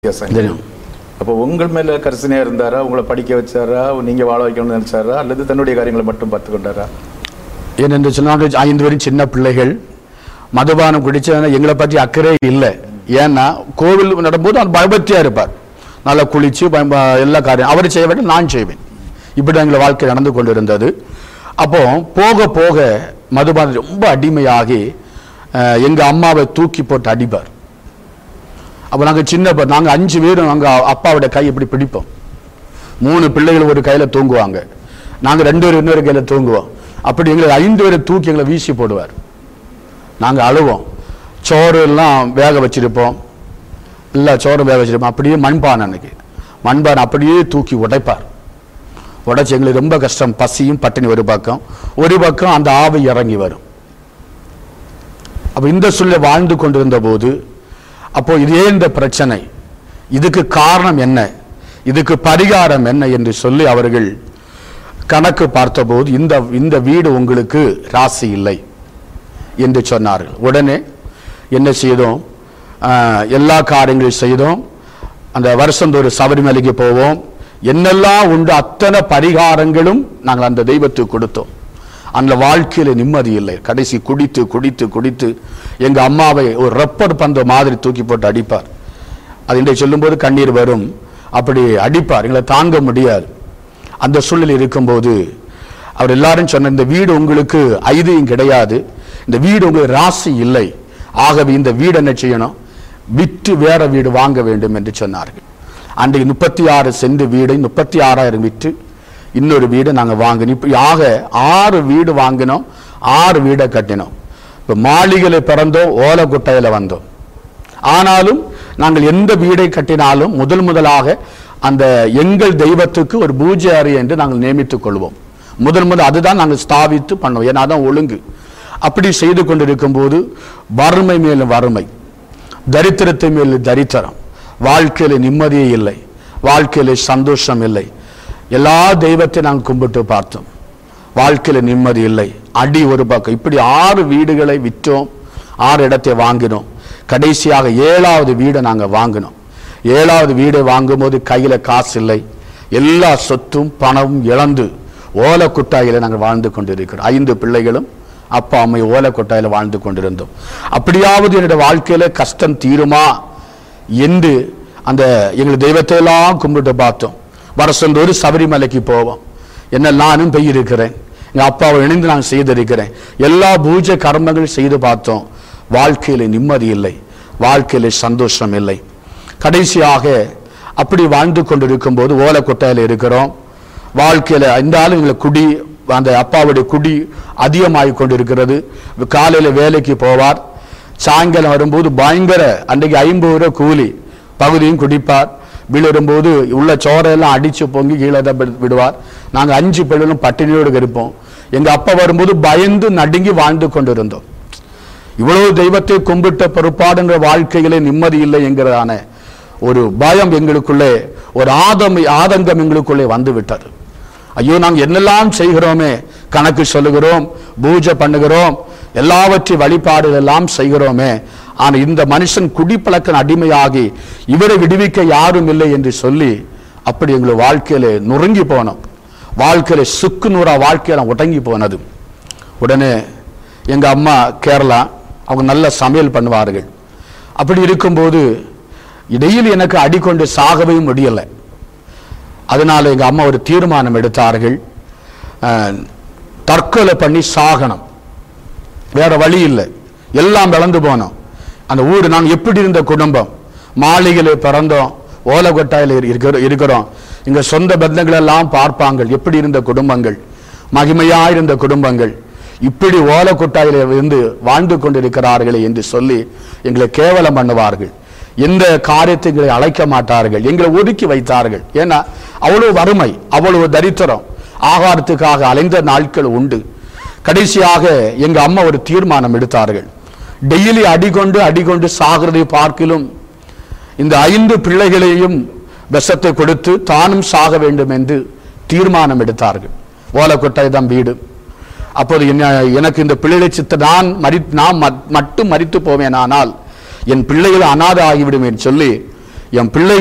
வித்தியாசம் தெரியும் அப்போ உங்கள் மேல கரிசனையா இருந்தாரா உங்களை படிக்க வச்சாரா நீங்க வாழ வைக்கணும்னு நினைச்சாரா அல்லது தன்னுடைய காரியங்களை மட்டும் பார்த்து கொண்டாரா ஏனென்று சொன்னாங்க ஐந்து வரும் சின்ன பிள்ளைகள் மதுபானம் குடிச்சா எங்களை பற்றி அக்கறை இல்லை ஏன்னா கோவில் நடும்போது அவர் பயபக்தியா இருப்பார் நல்லா குளிச்சு பயம்ப- எல்லா காரியம் அவர் செய்ய வேண்டும் நான் செய்வேன் இப்படி தான் எங்கள் வாழ்க்கை நடந்து கொண்டு இருந்தது அப்போ போக போக மதுபானம் ரொம்ப அடிமையாகி அஹ், எங்க அம்மாவை தூக்கி போட்டு அடிப்பார் அப்போ நாங்கள் சின்ன ப- நாங்க அஞ்சு பேரும் அங்க அப்பாவோட கை இப்படி பிடிப்போம் மூணு பிள்ளைகள் ஒரு கையில தூங்குவாங்க நாங்க ரெண்டு பேரும் இன்னொரு கையில தூங்குவோம் அப்படி எங்களை ஐந்து பேரை தூக்கி எங்களை வீசி போடுவார் நாங்க அழுவோம் சோறு எல்லாம் வேக வச்சிருப்போம் இல்லை சோறு வேக வச்சிருப்போம் அப்படியே மண்பானை அன்னைக்கு மண்பானை அப்படியே தூக்கி உடைப்பார் உடைச்சு எங்களுக்கு ரொம்ப கஷ்டம் பசியும் பட்டினி ஒரு பக்கம் ஒரு பக்கம் அந்த ஆவி இறங்கி வரும் அப்ப இந்த சூழ்நிலை வாழ்ந்து கொண்டிருந்த போது அப்போ இதே இந்த பிரச்சனை இதுக்கு காரணம் என்ன இதுக்கு பரிகாரம் என்ன என்று சொல்லி அவர்கள் கணக்கு பார்த்தபோது இந்த இந்த வீடு உங்களுக்கு ராசி இல்லை என்று சொன்னார்கள் உடனே என்ன செய்தோம் ஆஹ், எல்லா காரியங்களையும் செய்தோம் அந்த வருஷந்தோறும் சபரிமலைக்கு போவோம் என்னெல்லாம் உண்டு அத்தனை பரிகாரங்களும் நாங்கள் அந்த தெய்வத்துக்கு கொடுத்தோம் அந்த வாழ்க்கையில நிம்மதி இல்லை கடைசி குடித்து குடித்து குடித்து எங்க அம்மாவை ஒரு ரப்பர் பந்த மாதிரி தூக்கி போட்டு அடிப்பார் அது இன்றைக்கு சொல்லும்போது கண்ணீர் வரும் அப்படி அடிப்பார் எங்களை தாங்க முடியாது அந்த சூழ்நிலை இருக்கும்போது அவர் எல்லாரும் சொன்ன இந்த வீடு உங்களுக்கு ஐதியம் கிடையாது இந்த வீடு உங்களுக்கு ராசி இல்லை ஆகவே இந்த வீடு என்ன செய்யணும் விற்று வேற வீடு வாங்க வேண்டும் என்று சொன்னார்கள் அன்றைக்கு முப்பத்தி ஆறு சென்ட் வீடை முப்பத்தி ஆறாயிரம் விற்று இன்னொரு வீடு நாங்கள் வாங்கினோம் இப்படி ஆக ஆறு வீடு வாங்கினோம் ஆறு வீடை கட்டினோம் இப்போ மாளிகையில பிறந்தோம் ஓலக்குட்டையில வந்தோம் ஆனாலும் நாங்கள் எந்த வீடை கட்டினாலும் முதல் முதலாக அந்த எங்கள் தெய்வத்துக்கு ஒரு பூஜை அறை என்று நாங்கள் நியமித்துக் கொள்வோம் முதல் முதல் அதுதான் நாங்கள் ஸ்தாபித்து பண்ணுவோம் ஏன்னா அதான் ஒழுங்கு அப்படி செய்து கொண்டிருக்கும் போது வறுமை மேலும் வறுமை தரித்திரத்தை மேல் தரித்திரம் வாழ்க்கையில நிம்மதியே இல்லை வாழ்க்கையில சந்தோஷம் இல்லை எல்லா தெய்வத்தையும் நாங்கள் கும்பிட்டு பார்த்தோம் வாழ்க்கையில நிம்மதி இல்லை அடி ஒரு பக்கம் இப்படி ஆறு வீடுகளை விற்றோம் ஆறு இடத்தை வாங்கினோம் கடைசியாக ஏழாவது வீடை நாங்க வாங்கினோம் ஏழாவது வீடை வாங்கும்போது கையில காசு இல்லை எல்லா சொத்தும் பணமும் இழந்து ஓலக்குட்டாயில நாங்கள் வாழ்ந்து கொண்டிருக்கிறோம் ஐந்து பிள்ளைகளும் அப்பா அம்மை ஓலக்கொட்டாயில வாழ்ந்து கொண்டிருந்தோம் அப்படியாவது என்னுடைய வாழ்க்கையில கஷ்டம் தீருமா என்று அந்த எங்கள் தெய்வத்தை எல்லாம் கும்பிட்டு பார்த்தோம் வருஷந்தோறும் சபரிமலைக்கு போவோம் என்ன நானும் பெய்யிருக்கிறேன் எங்க அப்பாவை இணைந்து நான் செய்திருக்கிறேன் எல்லா பூஜை கர்மங்கள் செய்து பார்த்தோம் வாழ்க்கையில நிம்மதி இல்லை வாழ்க்கையில சந்தோஷம் இல்லை கடைசியாக அப்படி வாழ்ந்து கொண்டிருக்கும் போது ஓலக்கொட்டையில இருக்கிறோம் வாழ்க்கையில இந்த ஆளு எங்களை குடி அந்த அப்பாவுடைய குடி அதிகமாகி கொண்டிருக்கிறது காலையில வேலைக்கு போவார் சாயங்காலம் வரும்போது பயங்கர அன்றைக்கு ஐம்பது ரூபா கூலி பகுதியும் குடிப்பார் விழுறும்போது உள்ள சோறையெல்லாம் அடிச்சு பொங்கி கீழே தான் விடு- விடுவார் நாங்க அஞ்சு பிள்ளைகளும் பட்டினியோடு இருப்போம் எங்க அப்பா வரும்போது பயந்து நடுங்கி வாழ்ந்து கொண்டிருந்தோம் இவ்வளவு தெய்வத்தை கும்பிட்ட பொறுப்பாடுங்கிற வாழ்க்கையிலே நிம்மதி இல்லை என்கிறதான ஒரு பயம் எங்களுக்குள்ளே ஒரு ஆதம் ஆதங்கம் எங்களுக்குள்ளே வந்து விட்டது ஐயோ நாங்கள் என்னெல்லாம் செய்கிறோமே கணக்கு சொல்லுகிறோம் பூஜை பண்ணுகிறோம் எல்லாவற்றை வழிபாடுகள் எல்லாம் செய்கிறோமே ஆனா இந்த மனுஷன் குடிப்பழக்கம் அடிமையாகி இவரை விடுவிக்க யாரும் இல்லை என்று சொல்லி அப்படி எங்களை வாழ்க்கையில நொறுங்கி போனோம் வாழ்க்கையில சுக்கு நூறா வாழ்க்கையில உடங்கி போனது உடனே எங்க அம்மா கேரளா அவங்க நல்ல சமையல் பண்ணுவார்கள் அப்படி இருக்கும்போது இடையில் எனக்கு அடிக்கொண்டு சாகவே முடியலை அதனால எங்க அம்மா ஒரு தீர்மானம் எடுத்தார்கள் அஹ், தற்கொலை பண்ணி சாகணும் வேற வழி இல்லை எல்லாம் இழந்து போனோம் அந்த ஊர் நாங்கள் எப்படி இருந்த குடும்பம் மாளிகையில பிறந்தோம் ஓலகொட்டாயில் இருக்கிற- இருக்கிறோம் இங்க சொந்த பந்தங்கள் எல்லாம் பார்ப்பாங்க எப்படி இருந்த குடும்பங்கள் மகிமையா இருந்த குடும்பங்கள் இப்படி ஓலக்கொட்டாயில இருந்து வாழ்ந்து கொண்டிருக்கிறார்களே என்று சொல்லி எங்களை கேவலம் பண்ணுவார்கள் எந்த காரியத்தை எங்களை அழைக்க மாட்டார்கள் எங்களை ஒதுக்கி வைத்தார்கள் ஏன்னா அவ்வளவு வறுமை அவ்வளவு தரித்திரம் ஆகாரத்துக்காக அலைந்த நாட்கள் உண்டு கடைசியாக எங்க அம்மா ஒரு தீர்மானம் எடுத்தார்கள் டெய்லி அடிகொண்டு அடிகொண்டு சாகிறதை பார்க்கிலும் இந்த ஐந்து பிள்ளைகளையும் விஷத்தை கொடுத்து தானும் சாக வேண்டும் என்று தீர்மானம் எடுத்தார்கள் ஓலக்கொட்டாய் தான் வீடு அப்போது என்ன எனக்கு இந்த பிள்ளைகளை சித்த நான் மரி நான் மட்- மட்டும் மரித்து போவேனானால் என் பிள்ளைகள் அனாதை ஆகிவிடும் என்று சொல்லி என் பிள்ளை